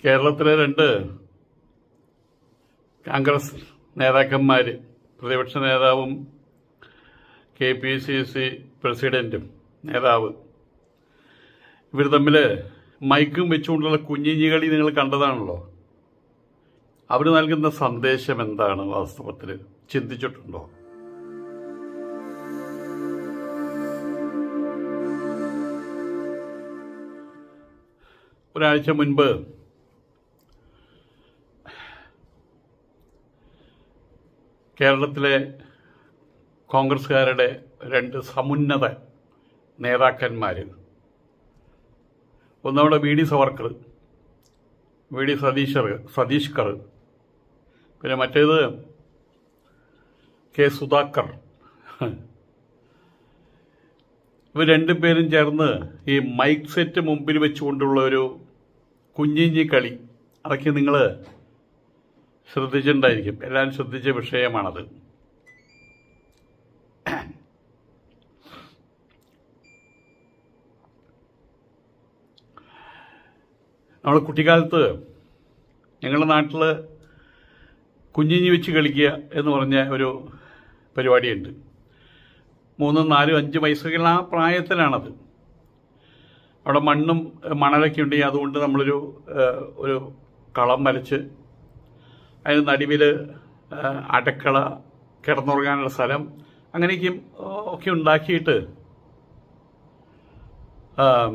കേരളത്തിലെ രണ്ട് കോൺഗ്രസ് നേതാക്കന്മാർ പ്രതിപക്ഷ നേതാവും കെ പി സി സി പ്രസിഡന്റും നേതാവ് ഇവർ തമ്മിൽ മൈക്കും വെച്ചുകൊണ്ടുള്ള കുഞ്ഞിഞ്ഞി കളി നിങ്ങൾ കണ്ടതാണല്ലോ അവർ നൽകുന്ന സന്ദേശം എന്താണ് വാസ്തവത്തിൽ ചിന്തിച്ചിട്ടുണ്ടോ ഒരാഴ്ച മുൻപ് കേരളത്തിലെ കോൺഗ്രസ്സുകാരുടെ രണ്ട് സമുന്നത നേതാക്കന്മാർ ഒന്നവിടെ V D Savarkar V D സതീശർ സതീഷ്കർ പിന്നെ മറ്റേത് കെ സുധാകർ ഇവർ രണ്ടുപേരും ചേർന്ന് ഈ മൈക്ക് സെറ്റ് മുമ്പിൽ വെച്ചുകൊണ്ടുള്ള ഒരു കുഞ്ഞിഞ്ഞി കളി അതൊക്കെ നിങ്ങൾ ശ്രദ്ധിച്ചിട്ടുണ്ടായിരിക്കും എല്ലാവരും ശ്രദ്ധിച്ച വിഷയമാണത് നമ്മൾ കുട്ടിക്കാലത്ത് ഞങ്ങളുടെ നാട്ടിൽ കുഞ്ഞിഞ്ഞി വെച്ച് കളിക്കുക എന്ന് പറഞ്ഞ ഒരു പരിപാടിയുണ്ട് മൂന്നും നാലും അഞ്ച് വയസ്സുകൾ ആ പ്രായത്തിലാണത് അവിടെ മണ്ണും മണലൊക്കെ ഉണ്ടെങ്കിൽ അതുകൊണ്ട് നമ്മളൊരു ഏഹ്, ഒരു കളം വരച്ച് അതിന് നടുവിൽ അടക്കള കിടന്നുറങ്ങാനുള്ള സ്ഥലം അങ്ങനെയൊക്കെയും ഒക്കെ ഉണ്ടാക്കിയിട്ട് ആം,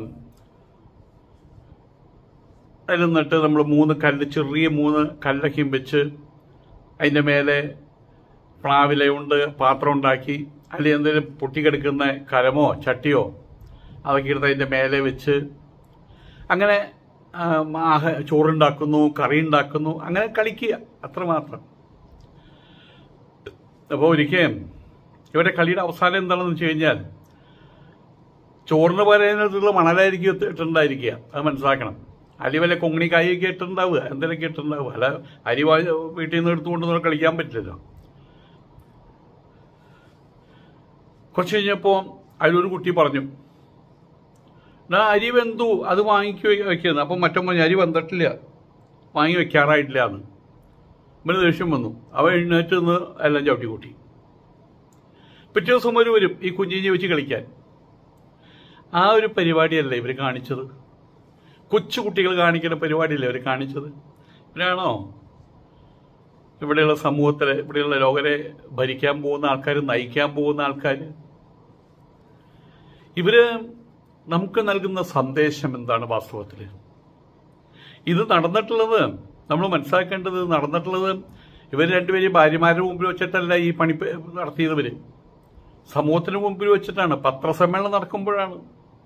അതിൽ നിന്നിട്ട് നമ്മൾ മൂന്ന് കല്ല് ചെറിയ മൂന്ന് കല്ലൊക്കെയും വെച്ച് അതിൻ്റെ മേലെ പ്ലാവില കൊണ്ട് പാത്രം ഉണ്ടാക്കി അല്ലെങ്കിൽ എന്തെങ്കിലും പൊട്ടിക്കെടുക്കുന്ന കലമോ ചട്ടിയോ അതൊക്കെ എടുത്ത് അതിൻ്റെ മേലെ വെച്ച് അങ്ങനെ ആ, ആഹ- ചോറുണ്ടാക്കുന്നു കറി ഉണ്ടാക്കുന്നു അങ്ങനെ കളിക്കുക അത്രമാത്രം അപ്പോൾ ഒരിക്കലും ഇവരുടെ കളിയുടെ അവസാനം എന്താണെന്ന് വെച്ച് കഴിഞ്ഞാൽ ചോറിന് പറയുന്നതിലുള്ള മണലായിരിക്കും ഇട്ട് ഇട്ടുണ്ടായിരിക്കുക അത് മനസ്സിലാക്കണം അരി വല്ല കൊങ്ങിണിക്കായൊക്കെ ഇട്ടുണ്ടാവുക എന്തെങ്കിലുമൊക്കെ ഇട്ടുണ്ടാവുക അല്ല അരി വാ- വീട്ടിൽ നിന്ന് എടുത്തുകൊണ്ട് നമുക്ക് കളിക്കാൻ പറ്റില്ലല്ലോ കുറച്ച് കഴിഞ്ഞപ്പോൾ അതിലൊരു കുട്ടി പറഞ്ഞു "ഡാ, അരി വെന്തു അത് വാങ്ങിക്ക് വയ്ക്കുന്നത് അപ്പം മറ്റോ പറഞ്ഞു അരി വന്നിട്ടില്ല വാങ്ങി വെക്കാറായിട്ടില്ല എന്ന് ഇവന് ദേഷ്യം വന്നു അവ എഴുന്നേറ്റ് നിന്ന് എല്ലാം ചവിട്ടി കൂട്ടി പിറ്റേ ദിവസം ഒരു വരും ഈ കുഞ്ഞിഞ്ഞി വെച്ച് കളിക്കാൻ ആ ഒരു പരിപാടിയല്ലേ ഇവർ കാണിച്ചത് കൊച്ചു കുട്ടികൾ കാണിക്കുന്ന പരിപാടിയല്ലേ അവർ കാണിച്ചത് ഇവരാണോ ഇവിടെയുള്ള സമൂഹത്തിലെ ഇവിടെയുള്ള ലോകരെ ഭരിക്കാൻ പോകുന്ന ആൾക്കാർ നയിക്കാൻ പോകുന്ന ആൾക്കാർ ഇവര് നമുക്ക് നൽകുന്ന സന്ദേശം എന്താണ് വാസ്തവത്തിൽ ഇത് നടന്നിട്ടുള്ളത് നമ്മൾ മനസ്സിലാക്കേണ്ടത് നടന്നിട്ടുള്ളത് ഇവർ രണ്ടുപേരും ഭാര്യമാരുടെ മുമ്പിൽ വെച്ചിട്ടല്ല ഈ പണി പ- നടത്തിയതവര് സമൂഹത്തിന് മുമ്പിൽ വെച്ചിട്ടാണ് പത്രസമ്മേളനം നടക്കുമ്പോഴാണ്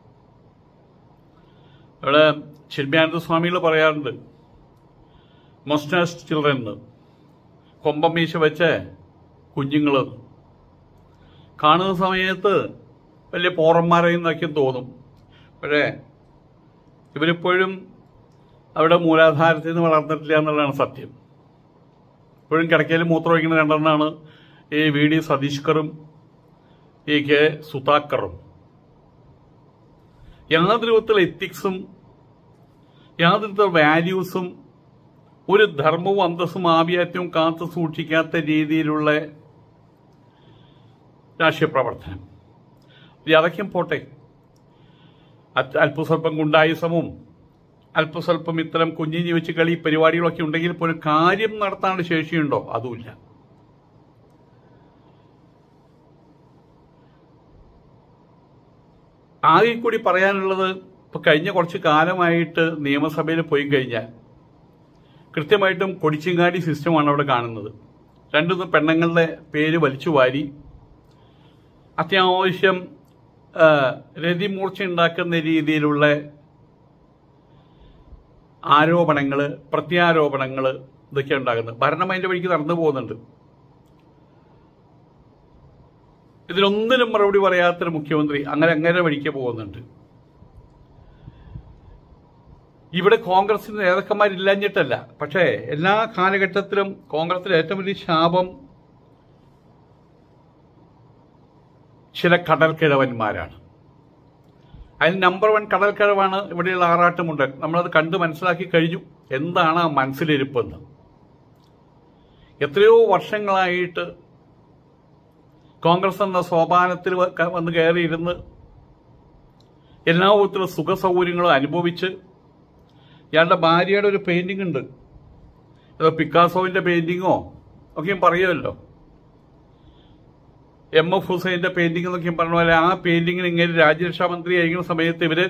ഇവിടെ ചിന്മയാനന്ദ സ്വാമികൾ പറയാറുണ്ട് മൊസ്റ്റാസ് ചിൽഡ്രൻ എന്ന് കൊമ്പമീശ വെച്ച കുഞ്ഞുങ്ങൾ കാണുന്ന സമയത്ത് വലിയ പോറന്മാരെന്നൊക്കെ തോന്നും പക്ഷേ ഇവരിപ്പോഴും അവിടെ മൂലാധാരത്തിൽ നിന്ന് വളർന്നിട്ടില്ല എന്നുള്ളതാണ് സത്യം ഇപ്പോഴും കിടക്കയിൽ മൂത്രമൊഴിക്കുന്ന രണ്ടെണ്ണമാണ് ഈ വി ഡി സതീഷ്കറും ഈ കെ സുതാക്കറും യാതൊരു വിധത്തിലുള്ള എത്തിക്സും യാതൊരു വിധത്തിലുള്ള വാല്യൂസും ഒരു ധർമ്മവും അന്തസ്സും ആഭിയാത്യവും കാത്തു സൂക്ഷിക്കാത്ത രീതിയിലുള്ള രാഷ്ട്രീയ പ്രവർത്തനം ഇത് അതൊക്കെയും പോട്ടെ അത് അല്പസ്വല്പം ഗുണ്ടായുസമും അല്പസ്വല്പം ഇത്തരം കുഞ്ഞിഞ്ഞി വെച്ച് കളി പരിപാടികളൊക്കെ ഉണ്ടെങ്കിൽ പോലും കാര്യം നടത്താനുള്ള ശേഷിയുണ്ടോ അതുമില്ല ആകെ കൂടി പറയാനുള്ളത് ഇപ്പൊ കഴിഞ്ഞ കുറച്ച് കാലമായിട്ട് നിയമസഭയിൽ പോയി കഴിഞ്ഞാൽ കൃത്യമായിട്ടും കൊടിച്ചിങ്ങാടി സിസ്റ്റമാണ് അവിടെ കാണുന്നത് രണ്ടു പെണ്ണുങ്ങളുടെ പേര് വലിച്ചു വാരി അത്യാവശ്യം ആ, രതിമൂർച്ച ഉണ്ടാക്കുന്ന രീതിയിലുള്ള ആരോപണങ്ങൾ പ്രത്യാരോപണങ്ങൾ ഇതൊക്കെ ഉണ്ടാകുന്നത് ഭരണം അതിന്റെ വഴിക്ക് നടന്നു പോകുന്നുണ്ട് ഇതിലൊന്നിനും മറുപടി പറയാത്തൊരു മുഖ്യമന്ത്രി അങ്ങനെ അങ്ങനെ വഴിക്ക് പോകുന്നുണ്ട് ഇവിടെ കോൺഗ്രസിന് നേതാക്കന്മാരില്ലാഞ്ഞിട്ടല്ല പക്ഷേ എല്ലാ കാലഘട്ടത്തിലും കോൺഗ്രസിലെ ഏറ്റവും വലിയ ശാപം ചില കടൽക്കിഴവന്മാരാണ് അതിന് നമ്പർ വൺ കടൽക്കരവാണ് ഇവിടെയുള്ള ആറാട്ടുമുണ്ടൻ നമ്മളത് കണ്ട് മനസ്സിലാക്കി കഴിഞ്ഞു എന്താണ് ആ മനസ്സിലിരിപ്പെന്ന് എത്രയോ വർഷങ്ങളായിട്ട് കോൺഗ്രസ് എന്ന സോപാനത്തിൽ വ- ക- വന്ന് കയറിയിരുന്ന് എല്ലാ വിധത്തിലുള്ള സുഖ സൗകര്യങ്ങളും അനുഭവിച്ച് ഇയാളുടെ ഭാര്യയുടെ ഒരു പെയിന്റിംഗ് ഉണ്ട് ഏതോ പിക്കാസോവിന്റെ പെയിന്റിങ്ങോ ഒക്കെയും പറയുമല്ലോ എം എഫ് ഹുസൈന്റെ പെയിന്റിംഗ് എന്നൊക്കെയും പറഞ്ഞ പോലെ ആ പെയിന്റിങ്ങിന് ഇങ്ങനെ രാജ്യരക്ഷാ മന്ത്രി ആയിരിക്കുന്ന സമയത്ത് ഇവര്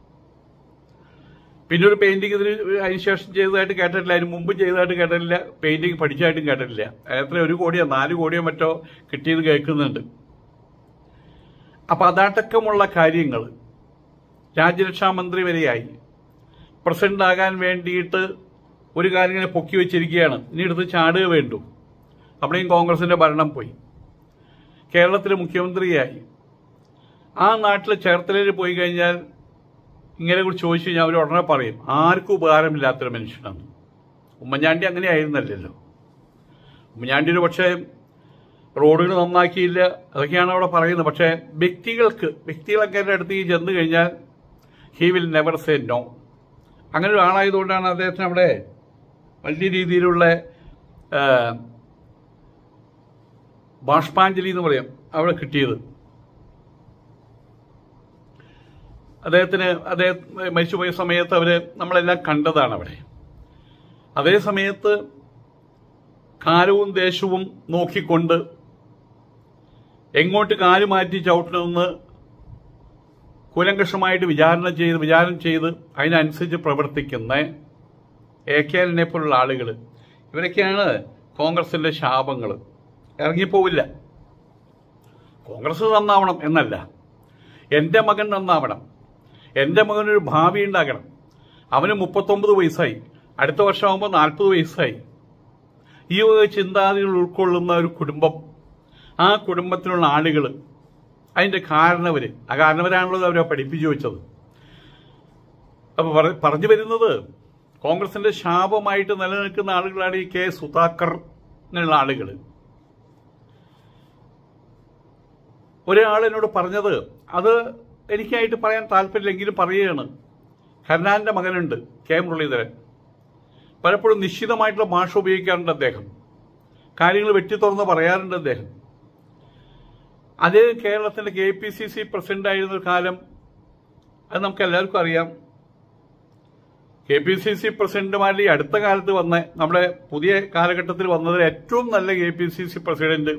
പിന്നെ ഒരു പെയിന്റിംഗ് ഇതിന് അതിനുശേഷം ചെയ്തതായിട്ട് കേട്ടിട്ടില്ല അതിന് മുമ്പ് ചെയ്തതായിട്ട് കേട്ടിട്ടില്ല പെയിന്റിംഗ് പഠിച്ചതായിട്ടും കേട്ടിട്ടില്ല എത്ര ഒരു കോടിയോ നാല് കോടിയോ മറ്റോ കിട്ടിയത് കേൾക്കുന്നുണ്ട് അപ്പൊ അതാട്ടക്കമുള്ള കാര്യങ്ങൾ രാജ്യരക്ഷാ മന്ത്രി വരെയായി പ്രസിഡന്റ് ആകാൻ വേണ്ടിയിട്ട് ഒരു കാര്യം ഇങ്ങനെ പൊക്കി വെച്ചിരിക്കുകയാണ് ഇനി എടുത്ത് ചാടുക വേണ്ടു അവിടെയും കോൺഗ്രസിന്റെ ഭരണം പോയി കേരളത്തിലെ മുഖ്യമന്ത്രിയായി ആ നാട്ടിൽ ചേർത്തലയിൽ പോയി കഴിഞ്ഞാൽ ഇങ്ങനെ കുറിച്ച് ചോദിച്ചു കഴിഞ്ഞാൽ അവർ ഉടനെ പറയും ആർക്കും ഉപകാരമില്ലാത്തൊരു മനുഷ്യനാണ് ഉമ്മൻചാണ്ടി അങ്ങനെ ആയിരുന്നല്ലോ ഉമ്മൻചാണ്ടി ഒരു പക്ഷേ റോഡുകൾ നന്നാക്കിയില്ല അതൊക്കെയാണ് അവിടെ പറയുന്നത് പക്ഷേ വ്യക്തികൾക്ക് വ്യക്തികളൊക്കെ അടുത്ത് ഈ ചെന്ന് കഴിഞ്ഞാൽ he will never say no അങ്ങനെ ഒരു ആളായതുകൊണ്ടാണ് അദ്ദേഹത്തിന് അവിടെ വലിയ രീതിയിലുള്ള ആ, ബാഷ്പാഞ്ജലി എന്ന് പറയും അവിടെ കിട്ടിയത് അദ്ദേഹത്തിന് അദ്ദേഹം മരിച്ചുപോയ സമയത്ത് അവര് നമ്മളെല്ലാം കണ്ടതാണ് അവിടെ അതേ സമയത്ത് കാലവും ദേശവും നോക്കിക്കൊണ്ട് എങ്ങോട്ട് കാല് മാറ്റി ചവിട്ടണമെന്ന് കൂലങ്കഷമായിട്ട് വിചാരണ ചെയ്ത് വിചാരം ചെയ്ത് അതിനനുസരിച്ച് പ്രവർത്തിക്കുന്ന എ കെ എല്ലിനെ പോലുള്ള ആളുകൾ ഇവരൊക്കെയാണ് കോൺഗ്രസിന്റെ ശാപങ്ങൾ ഇറങ്ങിപ്പോവില്ല കോൺഗ്രസ് നന്നാവണം എന്നല്ല എൻ്റെ മകൻ നന്നാവണം എൻ്റെ മകനൊരു ഭാവി ഉണ്ടാകണം അവന് മുപ്പത്തൊമ്പത് വയസ്സായി അടുത്ത വർഷമാകുമ്പോൾ നാൽപ്പത് വയസ്സായി ഈ വക ചിന്താഗതികൾ ഉൾക്കൊള്ളുന്ന ഒരു കുടുംബം ആ കുടുംബത്തിലുള്ള ആളുകൾ അതിന്റെ കാരണവര് ആ കാരണവരാണല്ലോ അവരെ പഠിപ്പിച്ചു വെച്ചത് അപ്പൊ പറ- പറഞ്ഞു വരുന്നത് കോൺഗ്രസിന്റെ ശാപമായിട്ട് നിലനിൽക്കുന്ന ആളുകളാണ് ഈ കെ സുധാകർ എന്നുള്ള ആളുകൾ ഒരാൾ എന്നോട് പറഞ്ഞത് അത് എനിക്കായിട്ട് പറയാൻ താല്പര്യമില്ലെങ്കിലും പറയുകയാണ് ഹർനാന്റെ മകനുണ്ട് കെ മുരളീധരൻ പലപ്പോഴും നിശ്ചിതമായിട്ടുള്ള ഭാഷ ഉപയോഗിക്കാറുണ്ട് അദ്ദേഹം കാര്യങ്ങൾ വെട്ടി തുറന്ന് പറയാറുണ്ട് അദ്ദേഹം അത് കേരളത്തിന്റെ K P C C president ആയിരുന്ന ഒരു കാലം അത് നമുക്ക് എല്ലാവർക്കും അറിയാം കെ പി സി സി പ്രസിഡന്റുമാരിൽ ഈ അടുത്ത കാലത്ത് വന്ന നമ്മുടെ പുതിയ കാലഘട്ടത്തിൽ വന്നതിൽ ഏറ്റവും നല്ല K P C C president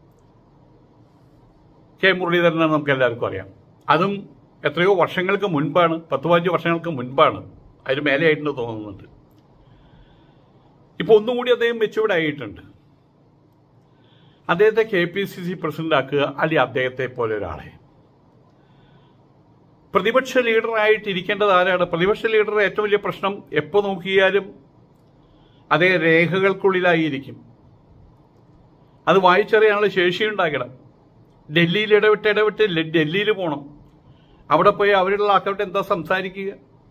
K മുരളീധരനാണ് നമുക്ക് എല്ലാവർക്കും അറിയാം അതും എത്രയോ വർഷങ്ങൾക്ക് മുൻപാണ് പത്ത് പതിനഞ്ച് വർഷങ്ങൾക്ക് മുൻപാണ് അതിന് മേലെയായിട്ടുണ്ട് തോന്നുന്നുണ്ട് ഇപ്പൊ ഒന്നുകൂടി അദ്ദേഹം മെച്ചൂർഡ് ആയിട്ടുണ്ട് അദ്ദേഹത്തെ K P C C president ആക്കുക അല്ലെങ്കിൽ അദ്ദേഹത്തെ പോലെ ഒരാളെ പ്രതിപക്ഷ ലീഡറായിട്ട് ഇരിക്കേണ്ടത് ആരാണ് പ്രതിപക്ഷ ലീഡറുടെ ഏറ്റവും വലിയ പ്രശ്നം എപ്പോ നോക്കിയാലും അതേ രേഖകൾക്കുള്ളിലായിരിക്കും അത് വായിച്ചറിയാനുള്ള ശേഷിയുണ്ടാകണം ഡൽഹിയിൽ ഇടവിട്ട് ഇടവിട്ട് ലെ- ഡൽഹിയിൽ പോകണം അവിടെ പോയി അവരുടെ ആൾക്കാരോട് എന്താ സംസാരിക്കുക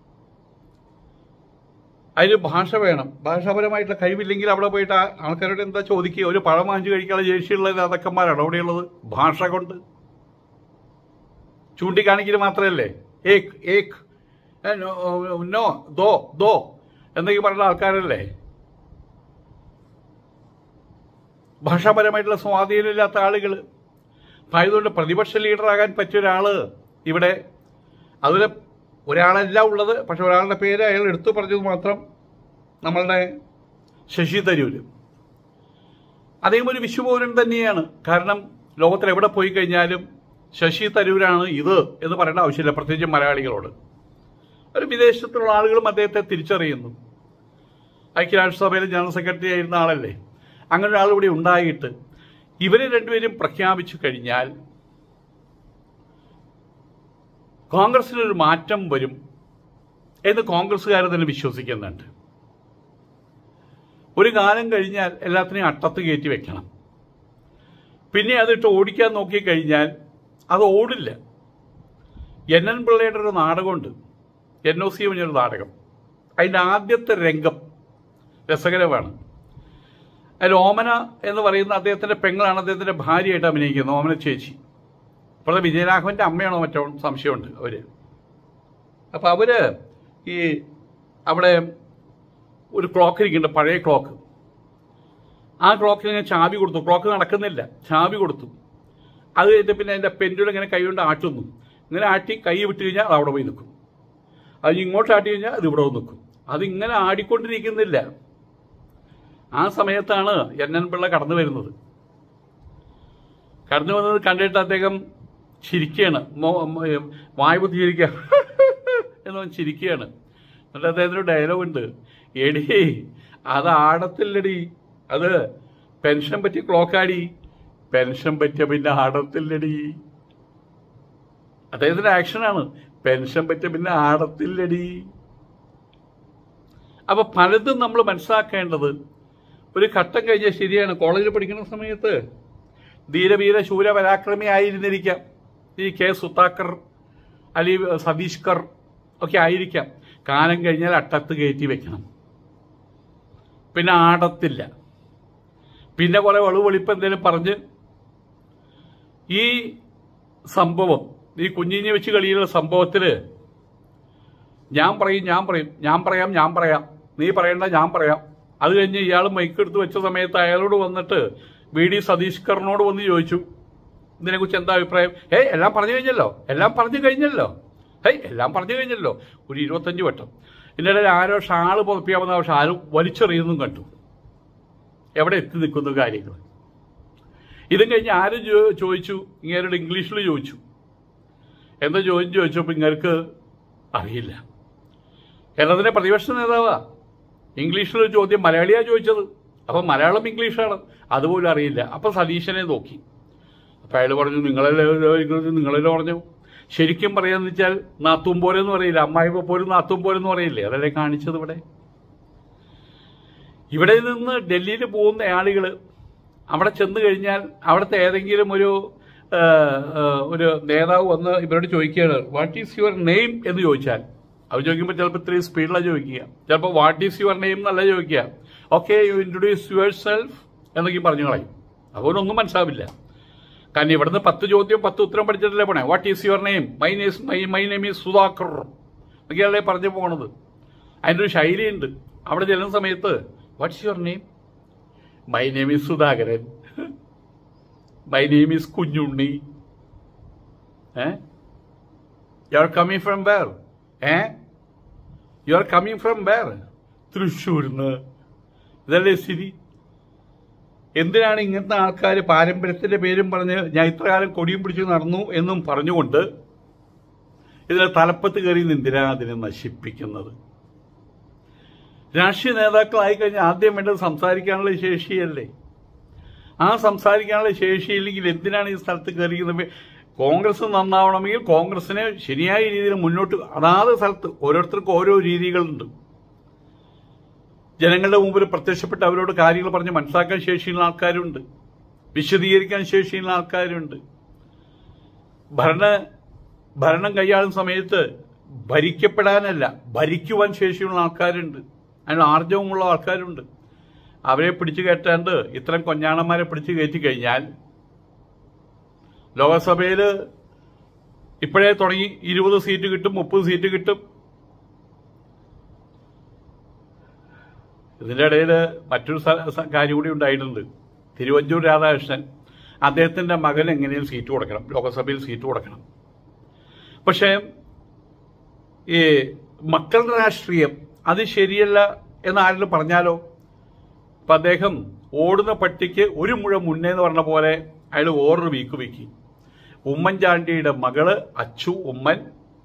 അതിന് ഭാഷ വേണം ഭാഷാപരമായിട്ടുള്ള കഴിവില്ലെങ്കിൽ അവിടെ പോയിട്ട് ആ ആൾക്കാരോട് എന്താ ചോദിക്കുക ഒരു പഴം വാങ്ങിച്ചു കഴിക്കാനുള്ള ശേഷിയുള്ള രാജാക്കന്മാരാണ് അവിടെയുള്ളത് ഭാഷ കൊണ്ട് ചൂണ്ടിക്കാണിക്കൽ മാത്രമല്ലേ ഏക് ഏക് ഏ, നോ, നോ ദോ ദോ എന്നൊക്കെ പറയുന്ന ആൾക്കാരല്ലേ ഭാഷാപരമായിട്ടുള്ള സ്വാധീനമില്ലാത്ത ആളുകൾ അപ്പൊ ആയതുകൊണ്ട് പ്രതിപക്ഷ ലീഡറാകാൻ പറ്റിയ ഒരാള് ഇവിടെ അതിൽ ഒരാളല്ല ഉള്ളത് പക്ഷെ ഒരാളുടെ പേര് അയാൾ എടുത്തു പറഞ്ഞത് മാത്രം നമ്മളുടെ ശശി തരൂര് അദ്ദേഹം ഒരു വിശ്വപൗരൻ തന്നെയാണ് കാരണം ലോകത്തിൽ എവിടെ പോയി കഴിഞ്ഞാലും ശശി തരൂരാണ് ഇത് എന്ന് പറയേണ്ട ആവശ്യമില്ല പ്രത്യേകിച്ച് മലയാളികളോട് ഒരു വിദേശത്തുള്ള ആളുകളും അദ്ദേഹത്തെ തിരിച്ചറിയുന്നു ഐക്യരാഷ്ട്രസഭയിൽ ജനറൽ സെക്രട്ടറി ആയിരുന്ന ആളല്ലേ അങ്ങനെ ഒരാൾ ഇവിടെ ഉണ്ടായിട്ട് ഇവരെ രണ്ടുപേരും പ്രഖ്യാപിച്ചു കഴിഞ്ഞാൽ കോൺഗ്രസിനൊരു മാറ്റം വരും എന്ന് കോൺഗ്രസ്സുകാർ തന്നെ വിശ്വസിക്കുന്നുണ്ട് ഒരു കാലം കഴിഞ്ഞാൽ എല്ലാത്തിനെയും അട്ടത്ത് കയറ്റി വെക്കണം പിന്നെ അതിട്ട് ഓടിക്കാൻ നോക്കിക്കഴിഞ്ഞാൽ അത് ഓടില്ല എൻ എൻ പിള്ളയുടെ ഒരു നാടകമുണ്ട് എൻ ഒ സി പറഞ്ഞൊരു നാടകം അതിൻ്റെ ആദ്യത്തെ രംഗം രസകരമാണ് അതിൽ ഓമന എന്ന് പറയുന്ന അദ്ദേഹത്തിന്റെ പെങ്ങളാണ് അദ്ദേഹത്തിന്റെ ഭാര്യയായിട്ട് അഭിനയിക്കുന്നത് ഓമന ചേച്ചി ഇപ്പോഴത്തെ വിജയരാഘവന്റെ അമ്മയാണോ മറ്റോ സംശയമുണ്ട് അവര് അപ്പോൾ അവർ ഈ അവിടെ ഒരു ക്ലോക്ക് ഇരിക്കുന്നുണ്ട് പഴയ ക്ലോക്ക് ആ ക്ലോക്കിന് ഞാൻ ചാവി കൊടുത്തു ക്ലോക്ക് നടക്കുന്നില്ല ചാവി കൊടുത്തു അത് കഴിഞ്ഞിട്ട് പിന്നെ എൻ്റെ പെൻഡുലം ഇങ്ങനെ കൈ കൊണ്ട് ആട്ടുന്നു ഇങ്ങനെ ആട്ടി കൈ വിട്ട് കഴിഞ്ഞാൽ അത് അവിടെ പോയി നിൽക്കും അത് ഇങ്ങോട്ട് ആട്ടി കഴിഞ്ഞാൽ അത് ഇവിടെ വന്ന് നിൽക്കും അതിങ്ങനെ ആടിക്കൊണ്ടിരിക്കുന്നില്ല ആ സമയത്താണ് എൻ എൻ പിള്ള കടന്നു വരുന്നത് കടന്നു വന്നത് കണ്ടിട്ട് അദ്ദേഹം ചിരിക്കുകയാണ് മോ- മോ- വായ കുത്തി ചിരിക്കുക എന്ന് പറഞ്ഞ് ചിരിക്കുകയാണ് എന്നിട്ട് അദ്ദേഹത്തിന് ഡയലോഗ് ഉണ്ട് എടി അത് ആടത്തില്ലടി അത് പെൻഷൻ പറ്റിയ ക്ലോക്കാടി പെൻഷൻ പറ്റിയ പിന്നെ ആടത്തില്ലടി അദ്ദേഹത്തിന്റെ ആക്ഷനാണ് പെൻഷൻ പറ്റിയ പിന്നെ ആടത്തില്ലടി അപ്പൊ പലതും നമ്മൾ മനസ്സിലാക്കേണ്ടത് ഒരു ഘട്ടം കഴിഞ്ഞാൽ ശരിയാണ് കോളേജിൽ പഠിക്കുന്ന സമയത്ത് ധീരവീര ശൂര പരാക്രമി ആയിരുന്നിരിക്കാം ഈ കെ സുത്താക്കർ അലി സതീഷ്കർ ഒക്കെ ആയിരിക്കാം കാലം കഴിഞ്ഞാൽ അട്ടത്ത് കയറ്റി വെക്കണം പിന്നെ ആടത്തില്ല പിന്നെ കുറെ വെളുവെളിപ്പ് എന്തെങ്കിലും പറഞ്ഞ് ഈ സംഭവം ഈ കുഞ്ഞിഞ്ഞി വെച്ച് കളിയിലുള്ള സംഭവത്തിൽ ഞാൻ പറയും ഞാൻ പറയും ഞാൻ പറയാം ഞാൻ പറയാം നീ പറയണ്ട ഞാൻ പറയാം അത് കഴിഞ്ഞ് ഇയാൾ മൈക്കെടുത്ത് വെച്ച സമയത്ത് അയാളോട് വന്നിട്ട് വി ഡി സതീഷ്കറിനോട് വന്ന് ചോദിച്ചു ഇതിനെക്കുറിച്ച് എന്താ അഭിപ്രായം ഏയ് എല്ലാം പറഞ്ഞു കഴിഞ്ഞല്ലോ എല്ലാം പറഞ്ഞു കഴിഞ്ഞല്ലോ ഹേയ് എല്ലാം പറഞ്ഞു കഴിഞ്ഞല്ലോ ഒരു ഇരുപത്തഞ്ച് വട്ടം ഇതിനിടയിൽ ആരോ ഷാള് പുറപ്പിയാവുന്ന ഷാല് വലിച്ചെറിയുന്നതും കണ്ടു എവിടെ എത്തി നിൽക്കുന്നു കാര്യങ്ങൾ ഇതും കഴിഞ്ഞ് ആരും ചോ- ചോദിച്ചു ഇങ്ങേരുടെ ഇംഗ്ലീഷിൽ ചോദിച്ചു എന്താ ചോദ്യം ചോദിച്ചപ്പോൾ ഇങ്ങർക്ക് അറിയില്ല കേരളത്തിലെ പ്രതിപക്ഷ നേതാവാ ഇംഗ്ലീഷിലൊരു ചോദ്യം മലയാളിയാ ചോദിച്ചത് അപ്പം മലയാളം ഇംഗ്ലീഷാണ് അതുപോലും അറിയില്ല അപ്പം സതീശനെ നോക്കി അപ്പം അയാൾ പറഞ്ഞു നിങ്ങളല്ലേ നിങ്ങളല്ലേ പറഞ്ഞു ശരിക്കും പറയാന്ന് വെച്ചാൽ നാത്തും പോരെന്ന് പറയില്ല അമ്മായിപ്പ പോലും നാത്തും പോരെന്ന് പറയില്ലേ അതല്ലേ കാണിച്ചത് ഇവിടെ ഇവിടെ നിന്ന് ഡൽഹിയിൽ പോകുന്ന ആളുകൾ അവിടെ ചെന്ന് കഴിഞ്ഞാൽ അവിടുത്തെ ഏതെങ്കിലും ഒരു ആ, ആ, ഒരു നേതാവ് വന്ന് ഇവരോട് ചോദിക്കുകയാണ് വാട്ട് ഈസ് യുവർ നെയിം എന്ന് ചോദിച്ചാൽ അവർ ചോദിക്കുമ്പോൾ ചിലപ്പോൾ ഇത്രയും സ്പീഡിലാണ് ചോദിക്കുക ചിലപ്പോൾ വാട്ട് ഈസ് യുവർ നെയിം എന്നല്ല ചോദിക്കുക okay you introduce yourself എന്നൊക്കെ പറഞ്ഞു കളയും അതുകൊണ്ടൊന്നും മനസ്സിലാവില്ല കാരണം ഇവിടുന്ന് പത്ത് ചോദ്യം പത്ത് ഉത്തരം പഠിച്ചിട്ടല്ലേ പോണേ what is your name my നെയ്സ് my my name is Sudhakar എന്നൊക്കെയല്ലേ പറഞ്ഞു പോണത് അതിൻ്റെ ഒരു ശൈലിയുണ്ട് അവിടെ ചെല്ലുന്ന സമയത്ത് what's your name my name is Sudhakaran my name is Kunhunni a you are coming from where a you are coming from where തൃശ്ശൂരിന്ന് ഇതല്ലേ സ്ഥിതി എന്തിനാണ് ഇങ്ങനത്തെ ആൾക്കാർ പാരമ്പര്യത്തിന്റെ പേരും പറഞ്ഞ് ഞാൻ ഇത്ര കാലം കൊടിയും പിടിച്ച് നടന്നു എന്നും പറഞ്ഞുകൊണ്ട് ഇതിനെ തലപ്പത്ത് കയറി നിന്ന് എന്തിനാണ് അതിനെ നശിപ്പിക്കുന്നത് രാഷ്ട്രീയ നേതാക്കളായി കഴിഞ്ഞാൽ ആദ്യം വേണ്ടത് സംസാരിക്കാനുള്ള ശേഷിയല്ലേ ആ സംസാരിക്കാനുള്ള ശേഷിയില്ലെങ്കിൽ എന്തിനാണ് ഈ സ്ഥലത്ത് കയറിയിരിക്കുന്നത് കോൺഗ്രസ് നന്നാവണമെങ്കിൽ കോൺഗ്രസിനെ ശരിയായ രീതിയിൽ മുന്നോട്ട് അതാത് സ്ഥലത്ത് ഓരോരുത്തർക്കും ഓരോ രീതികളുണ്ട് ജനങ്ങളുടെ മുമ്പിൽ പ്രത്യക്ഷപ്പെട്ട് അവരോട് കാര്യങ്ങൾ പറഞ്ഞ് മനസ്സിലാക്കാൻ ശേഷിയുള്ള ആൾക്കാരുണ്ട് വിശദീകരിക്കാൻ ശേഷിയുള്ള ആൾക്കാരുണ്ട് ഭരണ ഭരണം കൈയാളുന്ന സമയത്ത് ഭരിക്കപ്പെടാനല്ല ഭരിക്കുവാൻ ശേഷിയുള്ള ആൾക്കാരുണ്ട് അതിന് ആർജവമുള്ള ആൾക്കാരുണ്ട് അവരെ പിടിച്ചു കയറ്റാണ്ട് ഇത്തരം കൊഞ്ഞാണന്മാരെ പിടിച്ചു കയറ്റി കഴിഞ്ഞാൽ ലോകസഭയിൽ ഇപ്പോഴേ തുടങ്ങി ഇരുപത് സീറ്റ് കിട്ടും മുപ്പത് സീറ്റ് കിട്ടും ഇതിന്റെ ഇടയിൽ മറ്റൊരു സ- സ- കാര്യം കൂടി ഉണ്ടായിട്ടുണ്ട് തിരുവഞ്ചൂർ രാധാകൃഷ്ണൻ അദ്ദേഹത്തിന്റെ മകൻ എങ്ങനെയും സീറ്റ് കൊടുക്കണം ലോകസഭയിൽ സീറ്റ് കൊടുക്കണം പക്ഷേ ഈ മക്കളുടെ രാഷ്ട്രീയം അത് ശരിയല്ല എന്ന് ആരെങ്കിലും പറഞ്ഞാലോ അപ്പൊ അദ്ദേഹം ഓടുന്ന പട്ടിക്ക് ഒരു മുഴ മുന്നേ എന്ന് പറഞ്ഞ പോലെ അയാൾ ഓറൊരു വീക്ക് വീക്കി ഉമ്മൻചാണ്ടിയുടെ മകള് അച്ചു ഉമ്മൻ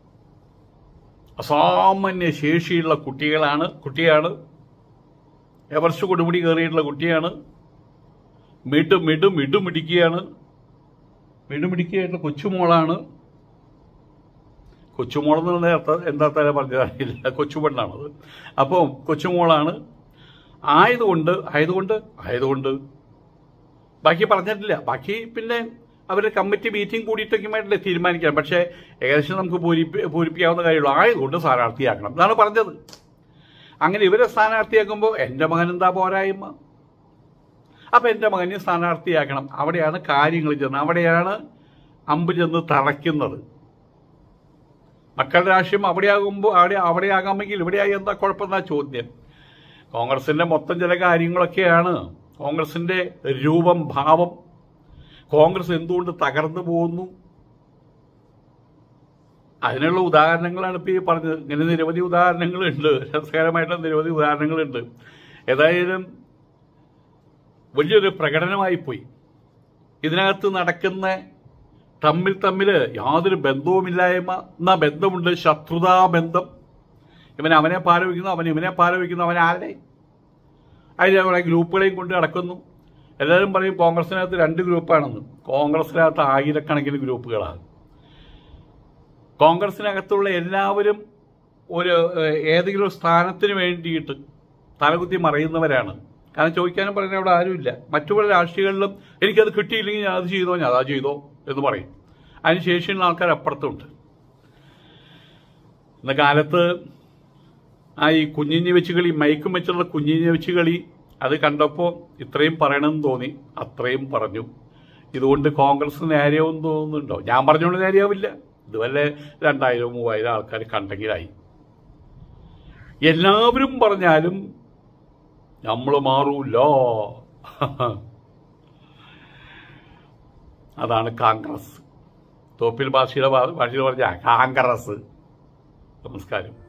അസാമാന്യ ശേഷിയുള്ള കുട്ടികളാണ് കുട്ടിയാണ് എവർഷ കൊടുമുടി കയറിയിട്ടുള്ള കുട്ടിയാണ് മിടു മിടു മിടു മിടിക്കുകയാണ് മിടുമിടിക്കുകയായിട്ടുള്ള കൊച്ചുമോളാണ് കൊച്ചുമോളെന്ന് പറഞ്ഞ അർത്ഥം എന്താ തല പറഞ്ഞതറിയില്ല കൊച്ചുപെണ്ണാണത് അപ്പോൾ കൊച്ചുമോളാണ് ആയതുകൊണ്ട് ആയതുകൊണ്ട് ആയതുകൊണ്ട് ബാക്കി പറഞ്ഞിട്ടില്ല ബാക്കി പിന്നെ അവരുടെ കമ്മിറ്റി മീറ്റിംഗ് കൂടിയിട്ടൊക്കെയുമായിട്ടല്ലേ തീരുമാനിക്കാം പക്ഷേ ഏകദേശം നമുക്ക് പൂരിപ്പി പൂരിപ്പിക്കാവുന്ന കാര്യമുള്ളൂ ആയതുകൊണ്ട് സ്ഥാനാർത്ഥിയാക്കണം എന്നാണ് പറഞ്ഞത് അങ്ങനെ ഇവരെ സ്ഥാനാർത്ഥിയാക്കുമ്പോൾ എൻ്റെ മകൻ എന്താ പോരായ്മ അപ്പം എൻ്റെ മകനെ സ്ഥാനാർത്ഥിയാക്കണം അവിടെയാണ് കാര്യങ്ങൾ ചെന്ന് അവിടെയാണ് അമ്പ് ചെന്ന് തറയ്ക്കുന്നത് മക്കളുടെ രാഷ്ട്രീയം അവിടെയാകുമ്പോൾ അവിടെ അവിടെയാകാമെങ്കിൽ ഇവിടെയായി എന്താ കുഴപ്പമെന്നാ ചോദ്യം കോൺഗ്രസിന്റെ മൊത്തം ചില കാര്യങ്ങളൊക്കെയാണ് കോൺഗ്രസിന്റെ രൂപം ഭാവം കോൺഗ്രസ് എന്തുകൊണ്ട് തകർന്നു പോകുന്നു അതിനുള്ള ഉദാഹരണങ്ങളാണ് ഇപ്പോൾ ഈ പറഞ്ഞത് ഇങ്ങനെ നിരവധി ഉദാഹരണങ്ങളുണ്ട് രസകരമായിട്ടുള്ള നിരവധി ഉദാഹരണങ്ങളുണ്ട് ഏതായാലും വലിയൊരു പ്രകടനമായിപ്പോയി ഇതിനകത്ത് നടക്കുന്ന തമ്മിൽ തമ്മിൽ യാതൊരു ബന്ധവുമില്ലായ്മ എന്നാ ബന്ധമുണ്ട് ശത്രുതാ ബന്ധം ഇവൻ അവനെ പാലവയ്ക്കുന്നു അവൻ ഇവനെ പാലവയ്ക്കുന്നു അവൻ ആരുടെ അതിൽ അവിടെ ഗ്രൂപ്പുകളെയും കൊണ്ട് നടക്കുന്നു എല്ലാവരും പറയും കോൺഗ്രസിനകത്ത് രണ്ട് ഗ്രൂപ്പാണെന്ന് കോൺഗ്രസിനകത്ത് ആയിരക്കണക്കിന് ഗ്രൂപ്പുകളാണ് കോൺഗ്രസിനകത്തുള്ള എല്ലാവരും ഒരു ഏഹ്, ഏതെങ്കിലും ഒരു സ്ഥാനത്തിന് വേണ്ടിയിട്ട് തലകുത്തി മറയുന്നവരാണ് കാരണം ചോദിക്കാനും പറയാൻ അവിടെ ആരുമില്ല മറ്റു പല രാഷ്ട്രീയങ്ങളിലും എനിക്കത് കിട്ടിയില്ലെങ്കിൽ ഞാൻ അത് ചെയ്തോ ഞാൻ അത് ചെയ്തോ എന്ന് പറയും അതിന് ശേഷിയുള്ള ആൾക്കാർ അപ്പുറത്തുണ്ട് ഇന്ന കാലത്ത് ആ ഈ കുഞ്ഞിഞ്ഞി വെച്ച് കളി മയക്കും വെച്ചുള്ള കുഞ്ഞിഞ്ഞി വെച്ച് കളി അത് കണ്ടപ്പോൾ ഇത്രയും പറയണമെന്ന് തോന്നി അത്രയും പറഞ്ഞു ഇതുകൊണ്ട് കോൺഗ്രസ് നേരെയൊന്നും തോന്നുന്നുണ്ടോ ഞാൻ പറഞ്ഞുകൊണ്ട് നേരെയാവില്ല ഇതുവരെ രണ്ടായിരം മൂവായിരം ആൾക്കാർ കണ്ടെങ്കിലായി എല്ലാവരും പറഞ്ഞാലും നമ്മൾ മാറൂല്ലോ അതാണ് കോൺഗ്രസ് തോപ്പിൽ ഭാഷയുടെ ഭാ- ഭാഷയിൽ പറഞ്ഞ കോൺഗ്രസ് നമസ്കാരം